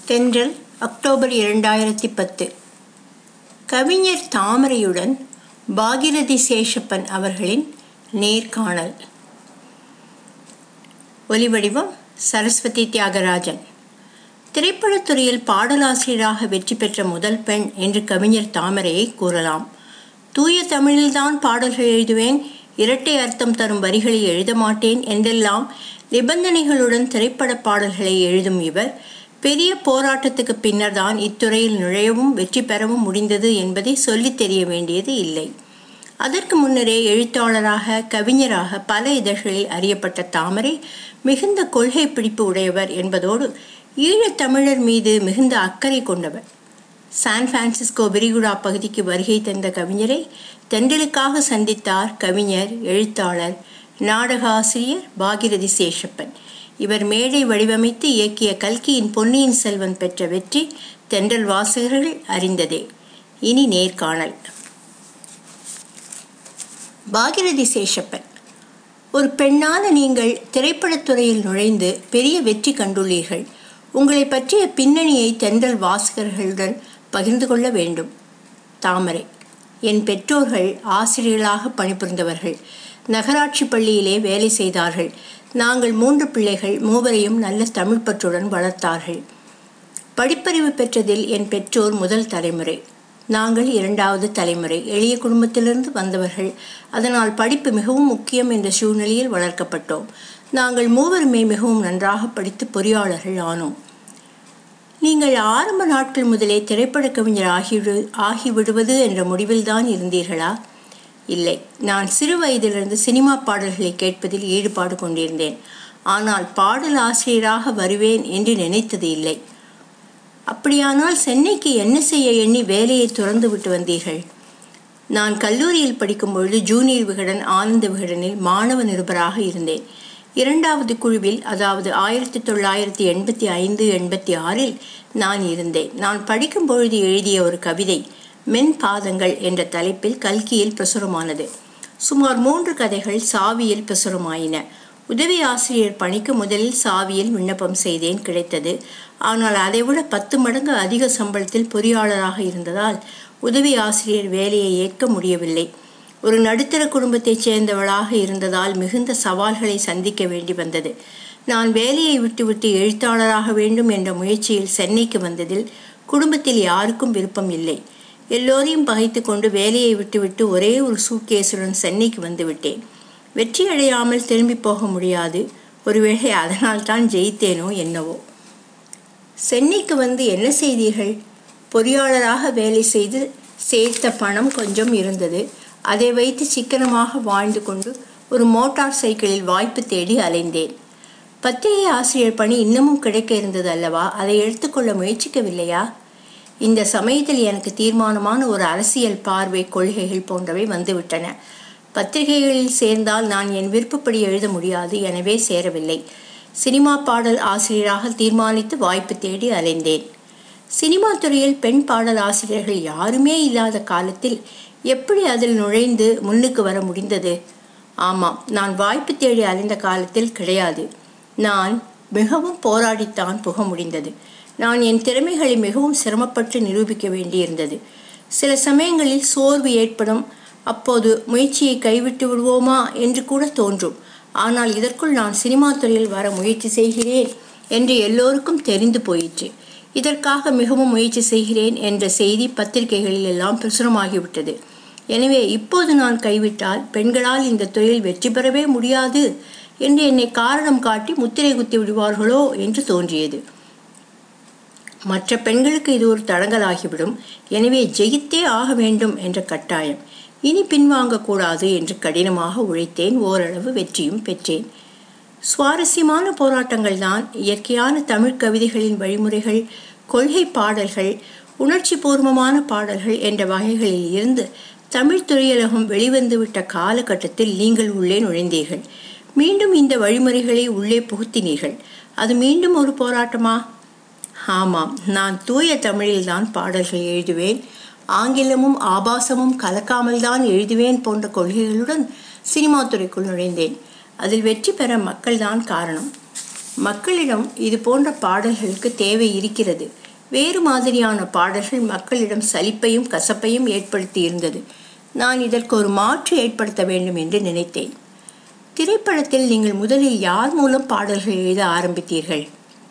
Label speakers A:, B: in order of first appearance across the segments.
A: தென்றல் அக்டோபர் இரண்டாயிரத்தி பத்து கவிஞர் தாமரையுடன் பாகிரதி சேஷப்பன் அவர்களின் நேர்காணல் ஒலிவடிவம் சரஸ்வதி தியாகராஜன் திரைப்படத்துறையில் பாடலாசிரியராக வெற்றி பெற்ற முதல் பெண் என்று கவிஞர் தாமரையை கூறலாம் தூய தமிழில்தான் பாடல்கள் எழுதுவேன் இரட்டை அர்த்தம் தரும் வரிகளை எழுத மாட்டேன் என்றெல்லாம் நிபந்தனைகளுடன் திரைப்பட பாடல்களை எழுதும் இவர் பெரிய போராட்டத்துக்கு பின்னர் தான் இத்துறையில் நுழையவும் வெற்றி பெறவும் முடிந்தது என்பதை சொல்லித் தெரிய வேண்டியது இல்லை அதற்கு முன்னரே எழுத்தாளராக கவிஞராக பல இதழ்களில் அறியப்பட்ட தாமரை மிகுந்த கொள்கை பிடிப்பு உடையவர் என்பதோடு ஈழத் தமிழர் மீது மிகுந்த அக்கறை கொண்டவர் சான் பிரான்சிஸ்கோ விரிகுடா பகுதிக்கு வருகை தந்த கவிஞரை தென்றலுக்காக சந்தித்தார் கவிஞர் எழுத்தாளர் நாடக ஆசிரியர் பாகிரதி சேஷப்பன் இவர் மேடை வடிவமைத்து இயக்கிய கல்கியின் பொன்னியின் செல்வன் பெற்ற வெற்றி தென்றல் வாசகர்கள் அறிந்ததே இனி நேர்காணல் பாகிரதி சேஷப்பன் ஒரு பெண்ணான நீங்கள் திரைப்படத்துறையில் நுழைந்து பெரிய வெற்றி கண்டுள்ளீர்கள் உங்களை பற்றிய பின்னணியை தென்றல் வாசகர்களுடன் பகிர்ந்து கொள்ள வேண்டும் தாமரை என் பெற்றோர்கள் ஆசிரியர்களாக பணிபுரிந்தவர்கள் நகராட்சி பள்ளியிலே வேலை செய்தார்கள் நாங்கள் மூன்று பிள்ளைகள் மூவரையும் நல்ல தமிழ் பற்றுடன் வளர்த்தார்கள் படிப்பறிவு பெற்றதில் என் பெற்றோர் முதல் தலைமுறை நாங்கள் இரண்டாவது தலைமுறை எளிய குடும்பத்திலிருந்து வந்தவர்கள் அதனால் படிப்பு மிகவும் முக்கியம் என்ற சூழ்நிலையில் வளர்க்கப்பட்டோம் நாங்கள் மூவருமே மிகவும் நன்றாக படித்து பொறியாளர்கள் ஆனோம் நீங்கள் ஆரம்ப நாட்கள் முதலே திரைப்பட கவிஞர் ஆகிவிடு ஆகிவிடுவது என்ற முடிவில்தான் இருந்தீர்களா இல்லை நான் சிறு வயதிலிருந்து சினிமா பாடல்களை கேட்பதில் ஈடுபாடு கொண்டிருந்தேன் ஆனால் பாடல் ஆசிரியராக வருவேன் என்று நினைத்தது இல்லை அப்படியானால் சென்னைக்கு என்ன செய்ய எண்ணி வேலையை துறந்து விட்டு வந்தீர்கள் நான் கல்லூரியில் படிக்கும் பொழுது ஜூனியர் விகடன் ஆனந்த விகடனில் மாணவ நிருபராக இருந்தேன் இரண்டாவது குழுவில் அதாவது ஆயிரத்தி தொள்ளாயிரத்தி எண்பத்தி ஐந்து எண்பத்தி ஆறில் நான் இருந்தேன் நான் படிக்கும் பொழுது எழுதிய ஒரு கவிதை மென் பாதங்கள் என்ற தலைப்பில் கல்கியில் பிரசுரமானது சுமார் மூன்று கதைகள் சாவியில் பிரசுரமாயின உதவி ஆசிரியர் பணிக்கு முதலில் சாவியில் விண்ணப்பம் செய்தேன் கிடைத்தது ஆனால் அதைவிட பத்து மடங்கு அதிக சம்பளத்தில் பொறியாளராக இருந்ததால் உதவி ஆசிரியர் வேலையை ஏற்க முடியவில்லை ஒரு நடுத்தர குடும்பத்தைச் சேர்ந்தவளாக இருந்ததால் மிகுந்த சவால்களை சந்திக்க வேண்டி வந்தது நான் வேலையை விட்டுவிட்டு எழுத்தாளராக வேண்டும் என்ற முயற்சியில் சென்னைக்கு வந்ததில் குடும்பத்தில் யாருக்கும் விருப்பம் இல்லை எல்லோரையும் பகைத்து கொண்டு வேலையை விட்டுவிட்டு ஒரே ஒரு சூட்கேஸுடன் சென்னைக்கு வந்து விட்டேன் வெற்றி அடையாமல் திரும்பி போக முடியாது ஒருவேளை அதனால் தான் ஜெயித்தேனோ என்னவோ சென்னைக்கு வந்து என்ன செய்தீர்கள் பொறியாளராக வேலை செய்து சேர்த்த பணம் கொஞ்சம் இருந்தது அதை வைத்து சிக்கனமாக வாழ்ந்து கொண்டு ஒரு மோட்டார் சைக்கிளில் வாய்ப்பு தேடி அலைந்தேன் பத்திரிகை ஆசிரியர் பணி இன்னமும் கிடைக்க இருந்தது அல்லவா அதை எடுத்துக்கொள்ள முயற்சிக்கவில்லையா இந்த சமயத்தில் எனக்கு தீர்மானமான ஒரு அரசியல் பார்வை கொள்கைகள் போன்றவை வந்துவிட்டன பத்திரிகைகளில் சேர்ந்தால் நான் என் விருப்பப்படி எழுத முடியாது எனவே சேரவில்லை சினிமா பாடல் ஆசிரியராக தீர்மானித்து வாய்ப்பு தேடி அலைந்தேன் சினிமா துறையில் பெண் பாடல் ஆசிரியர்கள் யாருமே இல்லாத காலத்தில் எப்படி அதில் நுழைந்து முன்னுக்கு வர முடிந்தது ஆமாம் நான் வாய்ப்பு தேடி அலைந்த காலத்தில் கிடையாது நான் மிகவும் போராடித்தான் புக முடிந்தது நான் என் திறமைகளை மிகவும் சிரமப்பட்டு நிரூபிக்க வேண்டியிருந்தது சில சமயங்களில் சோர்வு ஏற்படும் அப்போது முயற்சியை கைவிட்டு விடுவோமா என்று கூட தோன்றும் ஆனால் இதற்குள் நான் சினிமா துறையில் வர முயற்சி செய்கிறேன் என்று எல்லோருக்கும் தெரிந்து போயிற்று இதற்காக மிகவும் முயற்சி செய்கிறேன் என்ற செய்தி பத்திரிகைகளில் எல்லாம் பிரசுரமாகிவிட்டது எனவே இப்போது நான் கைவிட்டால் பெண்களால் இந்த தொழில் வெற்றி பெறவே முடியாது என்று என்னை காரணம் காட்டி முத்திரை குத்தி விடுவார்களோ என்று தோன்றியது மற்ற பெண்களுக்கு இது ஒரு தடங்கலாகிவிடும் எனவே ஜெயித்தே ஆக வேண்டும் என்ற கட்டாயம் இனி பின்வாங்கக்கூடாது என்று கடினமாக உழைத்தேன் ஓரளவு வெற்றியும் பெற்றேன் சுவாரஸ்யமான போராட்டங்கள் தான் இயற்கையான தமிழ் கவிதைகளின் வழிமுறைகள் கொள்கை பாடல்கள் உணர்ச்சி பூர்வமான பாடல்கள் என்ற வகைகளில் இருந்து தமிழ் துறையலகம் வெளிவந்துவிட்ட காலகட்டத்தில் நீங்கள் உள்ளே நுழைந்தீர்கள் மீண்டும் இந்த வழிமுறைகளை உள்ளே புகுத்தினீர்கள் அது மீண்டும் ஒரு போராட்டமா ஆமாம் நான் தூய தமிழில்தான் பாடல்கள் எழுதுவேன் ஆங்கிலமும் ஆபாசமும் கலக்காமல் தான் எழுதுவேன் போன்ற கொள்கைகளுடன் சினிமா துறைக்குள் நுழைந்தேன் அதில் வெற்றி பெற மக்கள்தான் காரணம் மக்களிடம் இது போன்ற பாடல்களுக்கு தேவை இருக்கிறது வேறு மாதிரியான பாடல்கள் மக்களிடம் சலிப்பையும் கசப்பையும் ஏற்படுத்தி இருந்தது நான் இதற்கு ஒரு மாற்று ஏற்படுத்த வேண்டும் என்று நினைத்தேன் திரைப்படத்தில் நீங்கள் முதலில் யார் மூலம் பாடல்கள் எழுத ஆரம்பித்தீர்கள்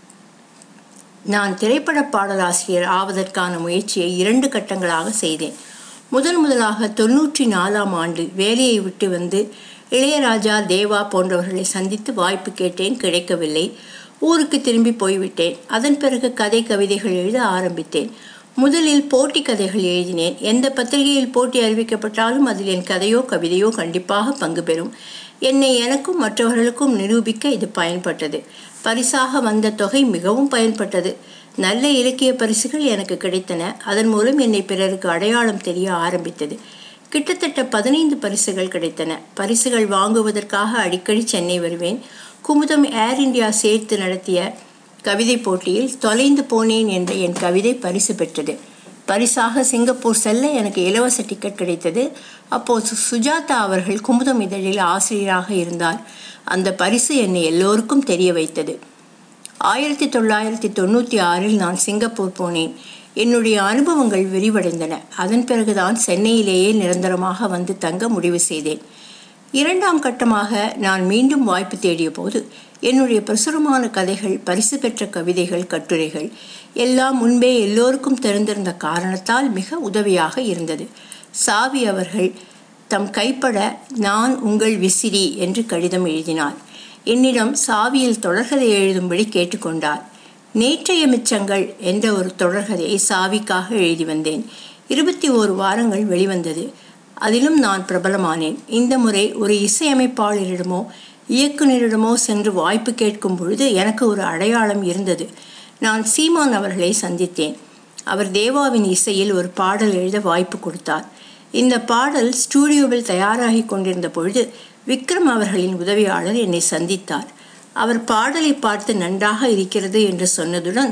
A: நான் திரைப்பட பாடலாசிரியர் ஆவதற்கான முயற்சியை இரண்டு கட்டங்களாக செய்தேன் முதல் முதலாக தொன்னூற்றி நாலாம் ஆண்டு வேலையை விட்டு வந்து இளையராஜா தேவா போன்றவர்களை சந்தித்து வாய்ப்பு கேட்டேன் கிடைக்கவில்லை ஊருக்கு திரும்பி போய்விட்டேன் அதன் பிறகு கதை கவிதைகள் எழுத ஆரம்பித்தேன் முதலில் போட்டி கதைகள் எழுதினேன் எந்த பத்திரிகையில் போட்டி அறிவிக்கப்பட்டாலும் அதில் என் கதையோ கவிதையோ கண்டிப்பாக பங்கு பெறும் என்னை எனக்கும் மற்றவர்களுக்கும் நிரூபிக்க இது பயன்பட்டது பரிசாக வந்த தொகை மிகவும் பயன்பட்டது நல்ல இலக்கிய பரிசுகள் எனக்கு கிடைத்தன அதன் மூலம் என்னை பிறருக்கு அடையாளம் தெரிய ஆரம்பித்தது கிட்டத்தட்ட பதினைந்து பரிசுகள் கிடைத்தன பரிசுகள் வாங்குவதற்காக அடிக்கடி சென்னை வருவேன் குமுதம் ஏர் இந்தியா சேர்த்து நடத்திய கவிதை போட்டியில் தொலைந்து போனேன் என்ற என் கவிதை பரிசு பெற்றது பரிசாக சிங்கப்பூர் செல்ல எனக்கு இலவச டிக்கெட் கிடைத்தது அப்போது சுஜாதா அவர்கள் குமுதம் இதழில் ஆசிரியராக இருந்தார் அந்த பரிசு என்னை எல்லோருக்கும் தெரிய வைத்தது ஆயிரத்தி தொள்ளாயிரத்தி தொண்ணூற்றி ஆறில் நான் சிங்கப்பூர் போனேன் என்னுடைய அனுபவங்கள் விரிவடைந்தன அதன் பிறகுதான் சென்னையிலேயே நிரந்தரமாக வந்து தங்க முடிவு செய்தேன் இரண்டாம் கட்டமாக நான் மீண்டும் வாய்ப்பு தேடிய போது என்னுடைய பிரசுரமான கதைகள் பரிசு பெற்ற கவிதைகள் கட்டுரைகள் எல்லாம் முன்பே எல்லோருக்கும் தெரிந்திருந்த காரணத்தால் மிக உதவியாக இருந்தது சாவி அவர்கள் தம் கைப்பட நான் உங்கள் விசிறி என்று கடிதம் எழுதினார் என்னிடம் சாவியில் தொடர்கதை எழுதும்படி கேட்டுக்கொண்டார் நேற்றைய மிச்சங்கள் என்ற ஒரு தொடர்கதையை சாவிக்காக எழுதி வந்தேன் இருபத்தி ஓரு வாரங்கள் வெளிவந்தது அதிலும் நான் பிரபலமானேன் இந்த முறை ஒரு இசையமைப்பாளரிடமோ இயக்குநரிடமோ சென்று வாய்ப்பு கேட்கும் பொழுது எனக்கு ஒரு அடையாளம் இருந்தது நான் சீமான் அவர்களை சந்தித்தேன் அவர் தேவாவின் இசையில் ஒரு பாடல் எழுத வாய்ப்பு கொடுத்தார் இந்த பாடல் ஸ்டூடியோவில் தயாராகி கொண்டிருந்த பொழுது விக்ரம் அவர்களின் உதவியாளர் என்னை சந்தித்தார் அவர் பாடலை பார்த்து நன்றாக இருக்கிறது என்று சொன்னதுடன்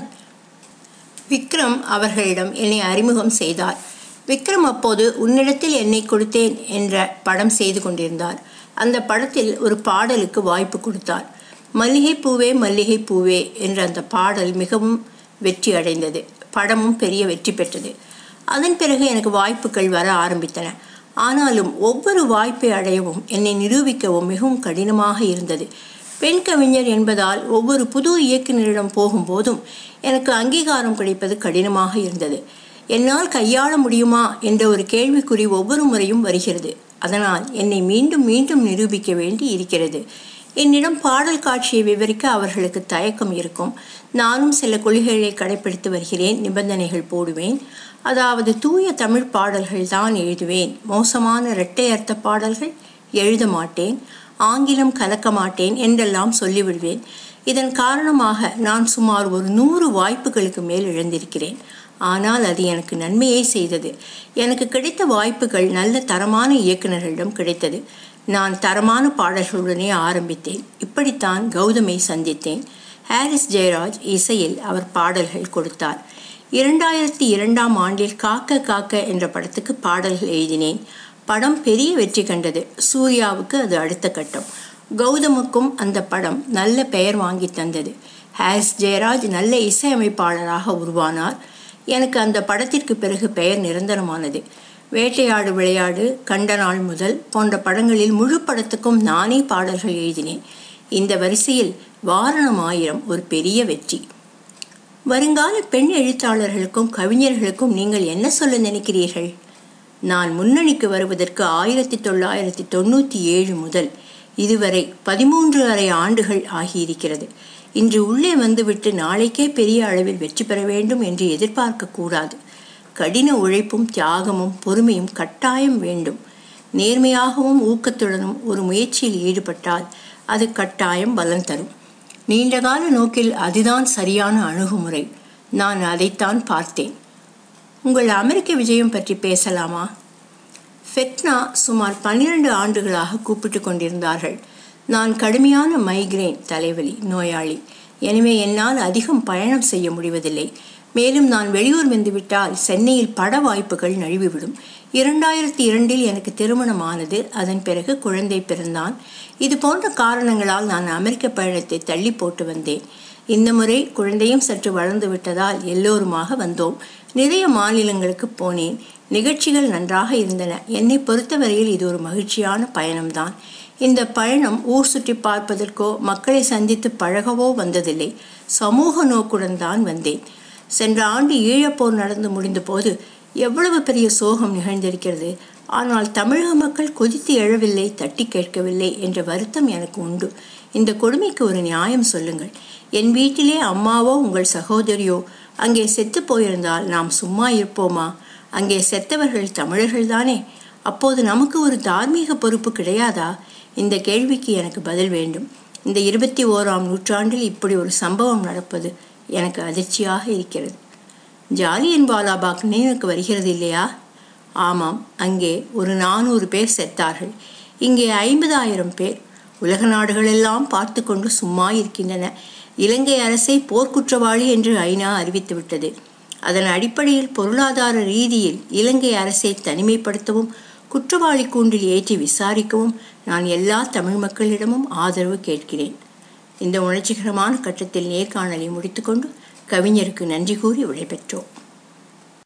A: விக்ரம் அவர்களிடம் என்னை அறிமுகம் செய்தார் விக்ரம் அப்போது உன்னிடத்தில் என்னை கொடுத்தேன் என்ற படம் செய்து கொண்டிருந்தார் அந்த படத்தில் ஒரு பாடலுக்கு வாய்ப்பு கொடுத்தார் மல்லிகை பூவே மல்லிகை பூவே என்ற அந்த பாடல் மிகவும் வெற்றி அடைந்தது படமும் பெரிய வெற்றி பெற்றது அதன் பிறகு எனக்கு வாய்ப்புகள் வர ஆரம்பித்தன ஆனாலும் ஒவ்வொரு வாய்ப்பை அடையவும் என்னை நிரூபிக்கவும் மிகவும் கடினமாக இருந்தது பெண் கவிஞர் என்பதால் ஒவ்வொரு புது இயக்குநரிடம் போகும்போதும் எனக்கு அங்கீகாரம் கிடைப்பது கடினமாக இருந்தது என்னால் கையாள முடியுமா என்ற ஒரு கேள்விக்குறி ஒவ்வொரு முறையும் வருகிறது அதனால் என்னை மீண்டும் மீண்டும் நிரூபிக்க வேண்டி இருக்கிறது என்னிடம் பாடல் காட்சியை விவரிக்க அவர்களுக்கு தயக்கம் இருக்கும் நானும் சில கொள்கைகளை கடைபிடித்து வருகிறேன் நிபந்தனைகள் போடுவேன் அதாவது தூய தமிழ் பாடல்கள் தான் எழுதுவேன் மோசமான இரட்டை அர்த்த பாடல்கள் எழுத மாட்டேன் ஆங்கிலம் கலக்க மாட்டேன் என்றெல்லாம் சொல்லிவிடுவேன் இதன் காரணமாக நான் சுமார் ஒரு நூறு வாய்ப்புகளுக்கு மேல் இழந்திருக்கிறேன் ஆனால் அது எனக்கு நன்மையை செய்தது எனக்கு கிடைத்த வாய்ப்புகள் நல்ல தரமான இயக்குநர்களிடம் கிடைத்தது நான் தரமான பாடல்களுடனே ஆரம்பித்தேன் இப்படித்தான் கௌதமை சந்தித்தேன் ஹாரிஸ் ஜெயராஜ் இசையில் அவர் பாடல்கள் கொடுத்தார் இரண்டாயிரத்தி இரண்டாம் ஆண்டில் காக்க காக்க என்ற படத்துக்கு பாடல்கள் எழுதினேன் படம் பெரிய வெற்றி கண்டது சூர்யாவுக்கு அது அடுத்த கட்டம் கௌதமுக்கும் அந்த படம் நல்ல பெயர் வாங்கி தந்தது ஹாரிஸ் ஜெயராஜ் நல்ல இசையமைப்பாளராக உருவானார் எனக்கு அந்த படத்திற்கு பிறகு பெயர் நிரந்தரமானது வேட்டையாடு விளையாடு கண்ட நாள் முதல் போன்ற படங்களில் முழு படத்துக்கும் நானே பாடல்கள் எழுதினேன் இந்த வரிசையில் வாரணம் ஆயிரம் ஒரு பெரிய வெற்றி வருங்கால பெண் எழுத்தாளர்களுக்கும் கவிஞர்களுக்கும் நீங்கள் என்ன சொல்ல நினைக்கிறீர்கள் நான் முன்னணிக்கு வருவதற்கு ஆயிரத்தி தொள்ளாயிரத்தி தொண்ணூற்றி ஏழு முதல் இதுவரை பதிமூன்று அரை ஆண்டுகள் ஆகியிருக்கிறது இன்று உள்ளே வந்துவிட்டு நாளைக்கே பெரிய அளவில் வெற்றி பெற வேண்டும் என்று எதிர்பார்க்க கூடாது கடின உழைப்பும் தியாகமும் பொறுமையும் கட்டாயம் வேண்டும் நேர்மையாகவும் ஊக்கத்துடனும் ஒரு முயற்சியில் ஈடுபட்டால் அது கட்டாயம் பலன் தரும் நீண்டகால நோக்கில் அதுதான் சரியான அணுகுமுறை நான் அதைத்தான் பார்த்தேன் உங்கள் அமெரிக்க விஜயம் பற்றி பேசலாமா ஃபெட்னா சுமார் பன்னிரண்டு ஆண்டுகளாக கூப்பிட்டு கொண்டிருந்தார்கள் நான் கடுமையான மைக்ரேன் தலைவலி நோயாளி எனவே என்னால் அதிகம் பயணம் செய்ய முடிவதில்லை மேலும் நான் வெளியூர் வந்துவிட்டால் சென்னையில் பட வாய்ப்புகள் நழுவிவிடும் இரண்டாயிரத்தி இரண்டில் எனக்கு திருமணமானது அதன் பிறகு குழந்தை பிறந்தான் இது போன்ற காரணங்களால் நான் அமெரிக்க பயணத்தை தள்ளி போட்டு வந்தேன் இந்த முறை குழந்தையும் சற்று வளர்ந்து விட்டதால் எல்லோருமாக வந்தோம் நிறைய மாநிலங்களுக்கு போனேன் நிகழ்ச்சிகள் நன்றாக இருந்தன என்னை பொறுத்தவரையில் இது ஒரு மகிழ்ச்சியான பயணம்தான் இந்த பயணம் ஊர் சுற்றி பார்ப்பதற்கோ மக்களை சந்தித்து பழகவோ வந்ததில்லை சமூக நோக்குடன் தான் வந்தேன் சென்ற ஆண்டு ஈழப்போர் நடந்து முடிந்த போது எவ்வளவு பெரிய சோகம் நிகழ்ந்திருக்கிறது ஆனால் தமிழக மக்கள் கொதித்து எழவில்லை தட்டி கேட்கவில்லை என்ற வருத்தம் எனக்கு உண்டு இந்த கொடுமைக்கு ஒரு நியாயம் சொல்லுங்கள் என் வீட்டிலே அம்மாவோ உங்கள் சகோதரியோ அங்கே செத்து போயிருந்தால் நாம் சும்மா இருப்போமா அங்கே செத்தவர்கள் தமிழர்கள்தானே அப்போது நமக்கு ஒரு தார்மீக பொறுப்பு கிடையாதா இந்த கேள்விக்கு எனக்கு பதில் வேண்டும் இந்த இருபத்தி ஓராம் நூற்றாண்டில் இப்படி ஒரு சம்பவம் நடப்பது எனக்கு அதிர்ச்சியாக இருக்கிறது ஜாலியன் வாலாபாக் நினைவுக்கு வருகிறது இல்லையா ஆமாம் அங்கே ஒரு நானூறு பேர் செத்தார்கள் இங்கே ஐம்பதாயிரம் பேர் உலக நாடுகளெல்லாம் பார்த்து கொண்டு சும்மா இருக்கின்றன இலங்கை அரசை போர்க்குற்றவாளி என்று ஐநா அறிவித்துவிட்டது அதன் அடிப்படையில் பொருளாதார ரீதியில் இலங்கை அரசை தனிமைப்படுத்தவும் குற்றவாளி கூண்டில் ஏற்றி விசாரிக்கவும் நான் எல்லா தமிழ் மக்களிடமும் ஆதரவு கேட்கிறேன் இந்த உணர்ச்சிகரமான கட்டத்தில் நேர்காணலை முடித்துக்கொண்டு கவிஞருக்கு நன்றி கூறி விடைபெற்றோம்